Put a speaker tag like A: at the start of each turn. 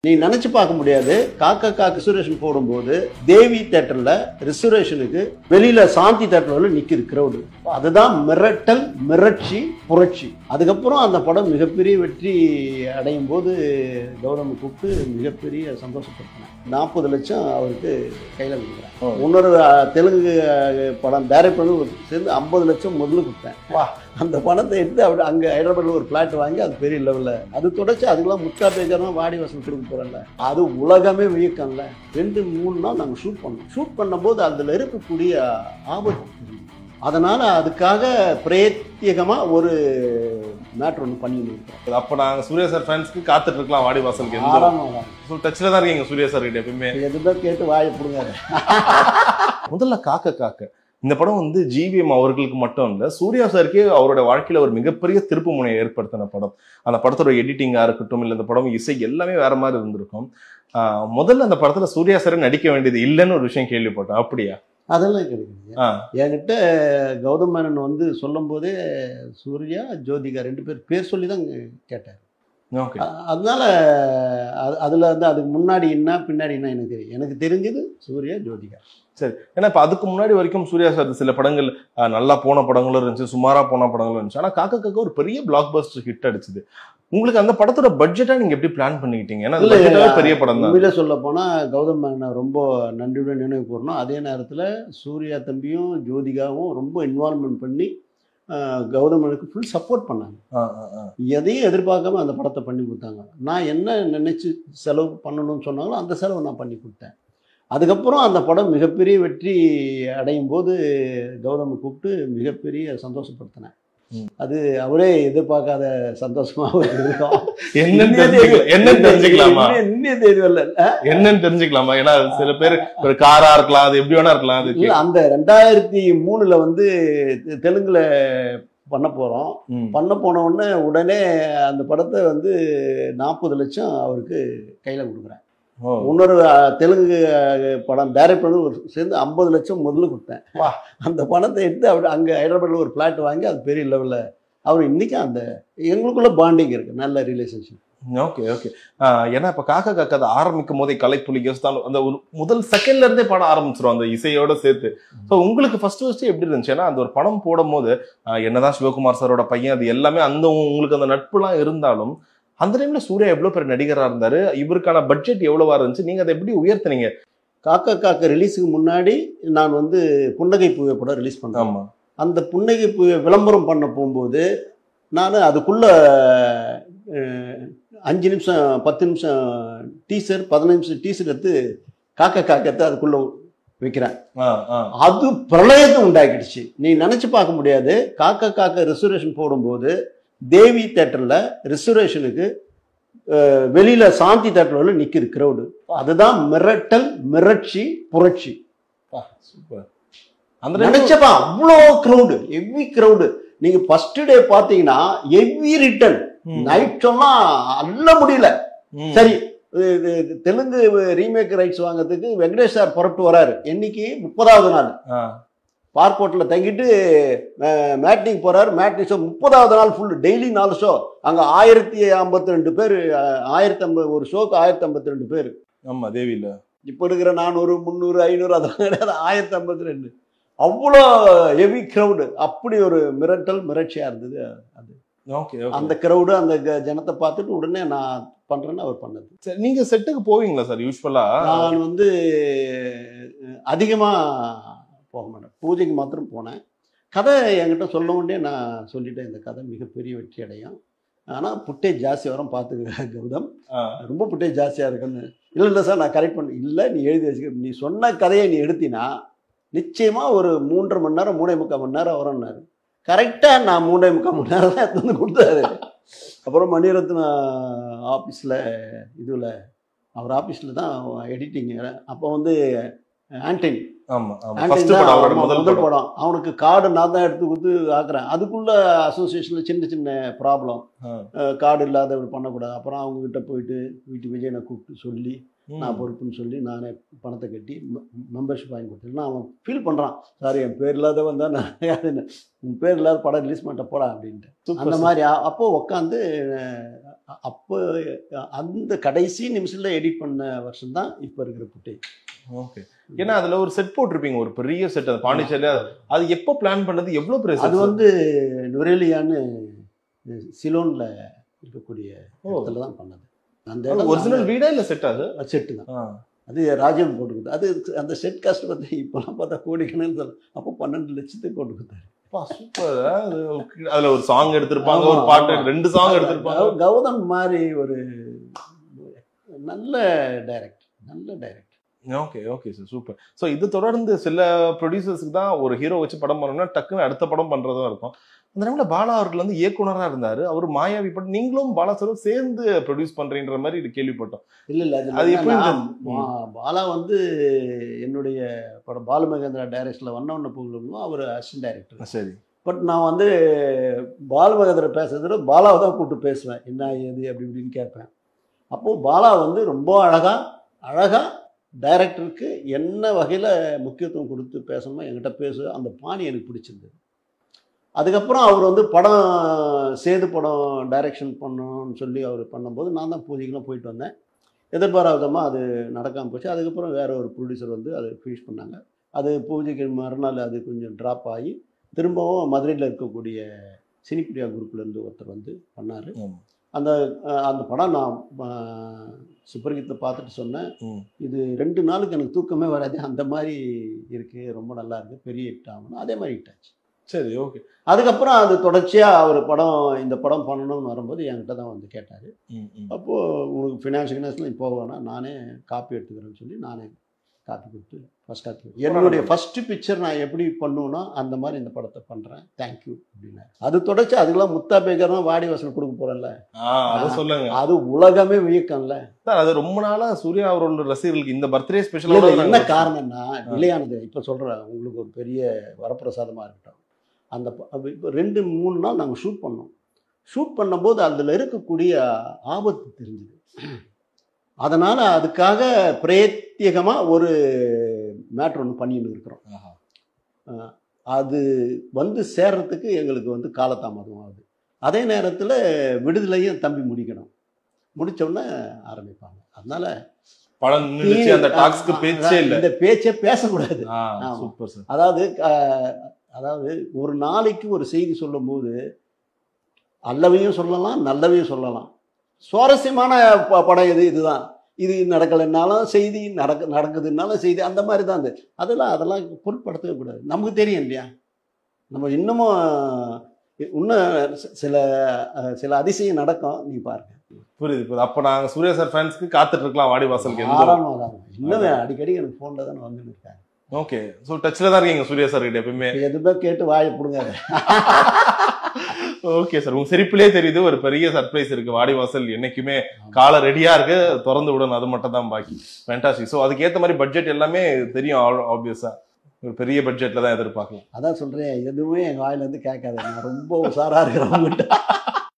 A: நீ நினைச்சு பார்க்க முடியாது காக்கா காக்கு ரிசர்வேஷன் போடும்போது தேவி தேட்டர்ல ரிசர்வேஷனுக்கு வெளியில சாந்தி தேட்டர்ல நிக்குது கிரௌடு அதுதான் மிரட்டல் மிரட்சி புரட்சி அதுக்கப்புறம் அந்த படம் மிகப்பெரிய வெற்றி அடையும் போது கௌதம் கூப்பிட்டு மிகப்பெரிய சந்தோஷப்படுத்தினேன் நாற்பது லட்சம் அவருக்கு கையில்
B: ஓ.
A: கொடுக்குறேன் இன்னொரு அஹ், தெலுங்கு அஹ், படம் டைரக்ட் பண்ணி சேர்ந்து ஐம்பது லட்சம் முதல்ல கொடுத்தேன்
B: வா.
A: அந்த பணத்தை எடுத்து அப்படி அங்கே ஹைதராபாத்தில் ஒரு பிளாட் வாங்கி அது பெரிய லெவலில் அது தொடர்ச்சி அதுக்கெல்லாம் முக்கா பேஜானா வாடி வாசல் கொடுக்க போகிறோம்ல அது உலகமே வியக்கம்ல ரெண்டு மூணு நாள் நாங்கள் ஷூட் பண்ணோம் ஷூட் பண்ணும்போது அதில் இருக்கக்கூடிய ஆபத்து தெரியும். அதனால அதுக்காக பிரத்யேகமாக ஒரு மேட்ரு ஒன்று பண்ணியிருக்கோம்
B: அப்ப நாங்க சூர்யா சார் ஃபேன்ஸ்க்கு காத்துட்டு இருக்கலாம் வாடி வாசலுக்கு எந்த
A: ஆரம்பம்
B: டச்ல தான் இருக்கீங்க சூர்யா சார் கிட்ட எப்பயுமே
A: எதுவுமே கேட்டு வாயை பிடுங்காத
B: முதல்ல காக்க காக்க இந்த படம் வந்து ஜிவிஎம் அவர்களுக்கு மட்டும் இல்ல சூர்யா சாருக்கே அவரோட வாழ்க்கையில ஒரு மிகப்பெரிய திருப்பு முனையை ஏற்படுத்தின படம் அந்த படத்தோட எடிட்டிங்கா இருக்கட்டும் இல்ல இந்த படம் இசை எல்லாமே வேற மாதிரி இருந்திருக்கும் ஆஹ் முதல்ல அந்த படத்துல சூர்யா சார் நடிக்க வேண்டியது இல்லைன்னு ஒரு விஷயம் கேள்விப்பட்டோம் அப்படியா
A: அதெல்லாம் கிடைக்குது
B: ஆ.
A: என்கிட்ட கௌதம் மேனன் வந்து சொல்லும் போதே சூர்யா ஜோதிகா ரெண்டு பேர் பேர் சொல்லி தான் கேட்டார்
B: ஓகே
A: அ- அதனால அது அதில் வந்து அதுக்கு முன்னாடி என்ன பின்னாடி என்ன எனக்கு தெரியும் எனக்கு தெரிஞ்சது சூர்யா ஜோதிகா
B: ஏன்னா இப்ப அதுக்கு முன்னாடி வரைக்கும் சூர்யா சார் சில படங்கள் ஆஹ் நல்லா போன படங்களும் இருந்துச்சு சுமாரா போன படங்களும் இருந்துச்சு ஆனா காக்க காக்க ஒரு பெரிய பிளாக் பஸ்டர் ஹிட் அடிச்சுது உங்களுக்கு அந்த படத்தோட பட்ஜெட்டா நீங்க எப்படி பிளான் பண்ணிக்கிட்டீங்க ஏன்னா அது
A: இல்ல,
B: budget-ஆவே பெரிய படம் தான்
A: உண்மையில சொல்ல போனால் கௌதம் மேனனை ரொம்ப நன்றியுடன் நினைவு கூறணும் அதே நேரத்தில் சூர்யா தம்பியும் ஜோதிகாவும் ரொம்ப இன்வால்மெண்ட் பண்ணி அஹ், கௌதம் மேனனுக்கு ஃபுல் சப்போர்ட் பண்ணாங்க
B: ஆ, ஆ, ஆ.
A: எதையும் எதிர்பார்க்காம அந்த படத்தை பண்ணி கொடுத்தாங்க நான் என்ன நினைச்சு செலவு பண்ணணும்னு சொன்னாங்களோ அந்த செலவு நான் பண்ணி கொடுத்தேன் அதுக்கப்புறம் அந்த படம் மிகப்பெரிய வெற்றி அடையும் போது கௌதம் கூப்பிட்டு மிகப்பெரிய சந்தோஷப்படுத்தினேன்
B: ம்.
A: அது அவரே எதிர்பார்க்காத சந்தோஷமா அவருக்கு இருக்கும்
B: என்னன்னு தெரிஞ்சுக்கலாம் என்னன்னு தெரிஞ்சுக்கலாமா
A: இன்னும் இன்னும் தேதி வரல
B: என்னன்னு தெரிஞ்சுக்கலாமா ஏன்னா அது சில பேர் ஒரு காரா இருக்கலாம் அது எப்படி வேணா இருக்கலாம் அது
A: இல்ல அந்த ரெண்டாயிரத்தி மூணுல வந்து தெ- தெலுங்குல பண்ண போறோம்
B: ம்.
A: பண்ண போன உடனே உடனே அந்த படத்தை வந்து நாற்பது லட்சம் அவருக்கு கையில கொடுக்குறேன்
B: ஓ.
A: இன்னொரு அஹ், தெலுங்கு அஹ், படம் டைரக்ட் பண்ணி ஒரு சேர்ந்து ஐம்பது லட்சம் முதல்ல கொடுத்தேன்
B: வா.
A: அந்த பணத்தை எடுத்து அப்படி அங்கே ஹைதராபாத்தில் ஒரு பிளாட் வாங்கி அது பெரிய லெவலில் அவர் இன்னைக்கு அந்த எங்களுக்குள்ள பாண்டிங் இருக்கு நல்ல ரிலேஷன்ஷிப்
B: ஓகே ஓகே ஏன்னா இப்ப காக்கா காக்கா அதை ஆரம்பிக்கும் போதே கலைப்புலி கெஸ்தான் அந்த ஒரு முதல் செகண்ட்ல இருந்தே பாட ஆரம்பிச்சிரும் அந்த இசையோட சேர்த்து ஸோ உங்களுக்கு ஃபர்ஸ்ட் ஃபர்ஸ்ட் எப்படி இருந்துச்சு ஏன்னா அந்த ஒரு படம் போடும் போது ஆஹ் என்னதான் சிவகுமார் சாரோட பையன் அது எல்லாமே அந்த உங்களுக்கு அந்த நட்புலாம் இருந்தாலும் அந்த டைம்ல சூர்யா எவ்வளவு பெரிய நடிகரா இருந்தாரு இவருக்கான பட்ஜெட் எவ்வளவா இருந்துச்சு நீங்க அதை எப்படி உயர்த்துனீங்க
A: காக்கா காக்கா ரிலீஸுக்கு முன்னாடி நான் வந்து புன்னகை பூவை படம் ரிலீஸ் பண்ணேன்
B: ஆமா
A: அந்த புன்னகை பூவை விளம்பரம் பண்ண போகும்போது நான் அதுக்குள்ள அஹ், அஞ்சு நிமிஷம் பத்து நிமிஷம் டீசர் பதினஞ்சு நிமிஷம் டீசர் எடுத்து காக்கா காக்கத்தை அதுக்குள்ள வைக்கிறேன்
B: ஆ, ஆ.
A: அது பிரளயத்தை உண்டாக்கிடுச்சு நீ நினைச்சு பார்க்க முடியாது காக்கா காக்கா ரிசர்வேஷன் போடும்போது தேவி தேட்டர்ல ரிசர்வேஷனுக்கு அஹ், வெளியில சாந்தி தேட்டர்ல நிக்குது கிரௌடு அதுதான் மிரட்டல் மிரட்சி புரட்சி
B: சூப்பர் அந்த time-
A: நினைச்சப்பா அவ்வளோ க்ரௌடு ஹெவி க்ரௌடு நீங்க ஃபர்ஸ்ட் டே பாத்தீங்கன்னா ஹெவி ரிட்டன்
B: ம்.
A: நைட் சொன்னா அல்ல முடியல
B: ம்.
A: சரி இது- இது தெலுங்கு ரீமேக் ரைட்ஸ் வாங்குறதுக்கு வெங்கடேஷ் சார் புறப்பட்டு வராரு என்னைக்கு முப்பதாவது நாள்
B: ஆ.
A: பார்க்கோட்டில் தங்கிட்டு மேட்னிங் போறாரு மேட்னிக் ஷோ முப்பதாவது நாள் ஃபுல் டெய்லி நாலு ஷோ அங்க ஆயிரத்தி ஐம்பத்தி ரெண்டு பேர் ஆயிரத்தி ஐம்பது ஒரு ஷோக்கு ஆயிரத்தி ஐம்பத்தி ரெண்டு பேர்
B: ஆமா தேவியில
A: இப்போ இருக்கிற நானூறு முந்நூறு ஐநூறு அதெல்லாம் கிடையாது ஆயிரத்தி ஐம்பத்தி ரெண்டு அவ்வளோ ஹெவி க்ரௌடு அப்படி ஒரு மிரட்டல் மிரட்சியாக இருந்தது அது
B: ஓகே
A: அந்த க்ரௌடு அந்த க- ஜனத்தை பார்த்துட்டு உடனே நான் பண்ணுறேன்னு அவர் பண்ணது
B: சரி நீங்க செட்டுக்கு போவீங்களா சார் யூஸ்வலா
A: நான் வந்து அதிகமாக போக மாட்டேன் பூஜைக்கு மாத்திரம் போனேன் கதை என்கிட்ட சொல்ல வேண்டிய நான் சொல்லிட்டேன் இந்த கதை மிகப்பெரிய வெற்றி அடையும் ஆனால் புட்டேஜ் ஜாஸ்தி வரும் பார்த்துக்க கௌதம் ரொம்ப புட்டேஜ் ஜாஸ்தியாக இருக்குன்னு இல்லை இல்லை சார் நான் கரெக்ட் பண்ண இல்லை நீ எழுதி வச்சுக்க நீ சொன்ன கதையை நீ எடுத்தினா நிச்சயமாக ஒரு மூன்றரை மணி நேரம் மூணே முக்கால் மணி நேரம் வரும்னாரு கரெக்டாக நான் மூணே முக்கால் மணி நேரம் தான் எடுத்து வந்து கொடுத்தாரு அப்புறம் மணிரத்ன ஆஃபீஸில் இதில் அவர் ஆஃபீஸில் தான் எடிட்டிங் அப்போ வந்து ஆண்டனி
B: ஆமா ஆமா
A: ஆண்டனி
B: ஃபர்ஸ்ட்
A: தான்
B: படம் அவரோட
A: ஆமா,
B: முதல்
A: முதல்
B: படம்
A: படம் அவனுக்கு கார்டு நான் தான் எடுத்து கொடுத்து ஆக்குறேன் அதுக்குள்ள அசோசியேஷன்ல சின்ன சின்ன ப்ராப்ளம்
B: ஆ.
A: கார்டு இல்லாத இப்படி பண்ணக்கூடாது அப்புறம் அவங்க கிட்ட போயிட்டு வீட்டு விஜயனை கூப்பிட்டு சொல்லி
B: ம்.
A: நான் பொறுப்புன்னு சொல்லி நானே பணத்தை கட்டி மெம்பர்ஷிப் வாங்கி கொடுத்தேன் அவன் ஃபீல் பண்ணுறான் சார் என் பேர் இல்லாதவன் தான் நான் யாருன்னு உன் பேர் இல்லாத படம் ரிலீஸ் பண்ணிட்ட போடா அப்படின்ட்டு
B: Super,
A: அந்த
B: sir.
A: மாதிரி அ- அப்போ உட்காந்து அப்போ அந்த கடைசி நிமிஷத்தில் எடிட் பண்ண வருஷம் தான் இப்போ இருக்கிற புட்டை
B: ஓகே ஏன்னா அதுல ஒரு செட் போட்டிருப்பீங்க ஒரு பெரிய செட் அது பாண்டிச்சேரியில அது எப்போ பிளான் பண்ணது எவ்வளவு பெரிய
A: அது
B: set?
A: வந்து நுரேலியான்னு சிலோன்ல இருக்கக்கூடிய
B: ஓ.
A: இடத்துல தான் பண்ணது அந்த
B: அது ஒரிஜினல் வீடா இல்ல செட் அது
A: செட்டு தான்
B: ஆ.
A: அது ராஜன் போட்டு கொடுத்தா அது அந்த செட் காஸ்ட் பார்த்து இப்போலாம் பார்த்தா கோடிக்கணக்கில் சொல்ல அப்போ பன்னெண்டு லட்சத்துக்கு போட்டு கொடுத்தாரு
B: அப்பா, super. அது அதுல ஒரு சாங் எடுத்திருப்பாங்க
A: ஆமா,
B: ஒரு பாட்டு
A: ஆமா.
B: ரெண்டு சாங் எடுத்திருப்பாங்க
A: கௌ- கௌதம் மாதிரி ஒரு நல்ல டைரக்ட் நல்ல direct
B: okay okay sir super so இது தொடர்ந்து சில ப்ரொடியூசர்ஸ்க்கு தான் ஒரு ஹீரோ வச்சு படம் பண்ணணும்னா டக்குன்னு அடுத்த படம் பண்றதா இருக்கும் அந்த டைம்ல பாலா அவர்கள் வந்து இயக்குனரா இருந்தாரு அவர் மாயாவி படம் நீங்களும் பாலா சாரும் சேர்ந்து ப்ரொடியூஸ் பண்றீன்ற மாதிரி இது கேள்விப்பட்டோம்
A: இல்ல இல்ல அது
B: அது எப்படி
A: என்னன்னா,
B: இருந்தது?
A: பா- பாலா வந்து என்னுடைய படம் பாலுமகேந்திரா டைரக்ஷன்ல வண்ண பொங்கலும் அவர் அசிஸ்டன்ட் டைரக்டர்
B: சரி
A: பட் நான் வந்து பாலுமகேந்திரா பேசுறத விட பாலாவை தான் கூப்பிட்டு பேசுவேன் என்ன ஏது அப்படி இப்படின்னு கேட்பேன் அப்போது பாலா வந்து ரொம்ப அழகா அழகா டைரக்டருக்கு என்ன வகையில் முக்கியத்துவம் கொடுத்து பேசணுமோ என்கிட்ட பேசு அந்த பாணி எனக்கு பிடிச்சிருந்தது அதுக்கப்புறம் அவர் வந்து படம் சேது படம் டைரக்ஷன் பண்ணணும்னு சொல்லி அவர் பண்ணும்போது நான் தான் பூஜைக்கெல்லாம் போயிட்டு வந்தேன் எதிர்பாராதமாக அது நடக்காமல் போச்சு அதுக்கப்புறம் வேற ஒரு ப்ரொடியூசர் வந்து அதை ஃபினிஷ் பண்ணாங்க அது பூஜைக்கு மறுநாள் அது கொஞ்சம் ட்ராப் ஆகி திரும்பவும் மதுரையில் இருக்கக்கூடிய சினிப்பிரியா குரூப்லேருந்து ஒருத்தர் வந்து பண்ணார்
B: ஆமா.
A: அந்த அஹ், அந்த படம் நான் அஹ், சுப்பர்கீத்தை பார்த்துட்டு சொன்னேன்
B: ம்.
A: இது ரெண்டு நாளுக்கு எனக்கு தூக்கமே வராது அந்த மாதிரி இருக்குது ரொம்ப நல்லா இருக்குது பெரிய ஹிட் ஆகணும் அதே மாதிரி ஹிட் ஆச்சு
B: சரி ஓகே
A: அதுக்கப்புறம் அது தொடர்ச்சியாக அவர் படம் இந்த படம் பண்ணணும்னு வரும்போது என்கிட்ட தான் வந்து கேட்டார்
B: ம் ம்
A: அப்போது உங்களுக்கு ஃபினான்ஸ் ஃபினான்ஸ்லாம் போக வேணாம் நானே காப்பி எடுத்துக்கிறேன்னு சொல்லி நானே காப்பி கொடுத்து ஃபஸ்ட் காப்பி என்னுடைய ஃபஸ்ட்டு பிக்சர் நான் எப்படி பண்ணுவேனோ அந்த மாதிரி இந்த படத்தை பண்ணுறேன் தேங்க்யூ அப்படின்னாரு அது தொடர்ச்சி அதுக்கெல்லாம் முத்தா பேக்கர் தான் வாடி வாசல் கொடுக்க போகிறேன்ல
B: ஆ அதை சொல்லுங்க
A: அது உலகமே வியக்கம்ல
B: சார் அது ரொம்ப நாளா சூர்யா அவரோட ரசிகர்களுக்கு இந்த பர்த்டே
A: இல்ல,
B: ஸ்பெஷலாக
A: இல்ல, என்ன காரணம்னா நிலையானது இப்போ சொல்கிறேன் உங்களுக்கு ஒரு பெரிய வரப்பிரசாதமாக இருக்கட்டும் அந்த ப- அப்ப இப்போ ரெண்டு மூணு நாள் நாங்கள் ஷூட் பண்ணோம் ஷூட் பண்ணும்போது அதில் இருக்கக்கூடிய ஆபத்து தெரிஞ்சுது அதனால் அதுக்காக பிரத்யேகமாக ஒரு மேட்ரு ஒன்று பண்ணின்னு இருக்கிறோம் அது வந்து சேர்றதுக்கு எங்களுக்கு வந்து காலதாமதம் ஆகுது அதே நேரத்தில் விடுதலையும் தம்பி முடிக்கணும் முடிச்ச உடனே ஆரம்பிப்பாங்க அதனால
B: படம் நின்றுச்சு அந்த டாக்ஸ்க்கு
A: ஆ,
B: பேச்சே இல்ல
A: இந்த பேச்சே பேசக்கூடாது
B: ஆ
A: ஆமா.
B: சூப்பர் சார்
A: அதாவது அஹ், அதாவது ஒரு நாளைக்கு ஒரு செய்தி சொல்லும்போது அல்லவையும் சொல்லலாம் நல்லவையும் சொல்லலாம் சுவாரஸ்யமான ப- படம் எது இதுதான் இது நடக்கலைன்னாலும் செய்தி நடக்க நடக்குதுன்னாலும் செய்தி அந்த மாதிரி தான் அது அதெல்லாம் அதெல்லாம் பொருட்படுத்தவே கூடாது நமக்கு தெரியும் இல்லையா நம்ம இன்னமும் இன்னும் சி- சில அஹ், சில அதிசயம் நடக்கும் நீ பாருங்க
B: புரியுது புரியுது அப்ப நாங்க சூர்யா சார் ஃபேன்ஸ்க்கு காத்துட்டு இருக்கலாம் வாடி வாசலுக்கு எந்த
A: ஆறாம வராங்க இன்னும் அடிக்கடி எனக்கு ஃபோனில் தானே வந்துட்டு இருக்காங்க
B: ஓகே ஸோ டச்ல தான் இருக்கீங்க சூர்யா சார் கிட்ட எப்பயுமே
A: இப்ப எதுவுமே கேட்டு வாயை பிடுங்காத
B: ஓகே சார் உங்க சிரிப்பிலே தெரியுது ஒரு பெரிய சர்ப்ரைஸ் இருக்கு வாடி வாசல் என்னைக்குமே காலை ரெடியா இருக்கு திறந்து விடணும் அது மட்டும் தான் பாக்கி ஃபேண்டாஸ்டிக் ஸோ அதுக்கேற்ற மாதிரி பட்ஜெட் எல்லாமே தெரியும் ஆப்வியஸா ஒரு பெரிய பட்ஜெட்ல தான் எதிர்பார்க்கலாம்
A: அதான் சொல்றேன் எதுவுமே என் வாயில இருந்து கேட்காத நான் ரொம்ப உஷாரா இருக்கிறவங்ககிட்ட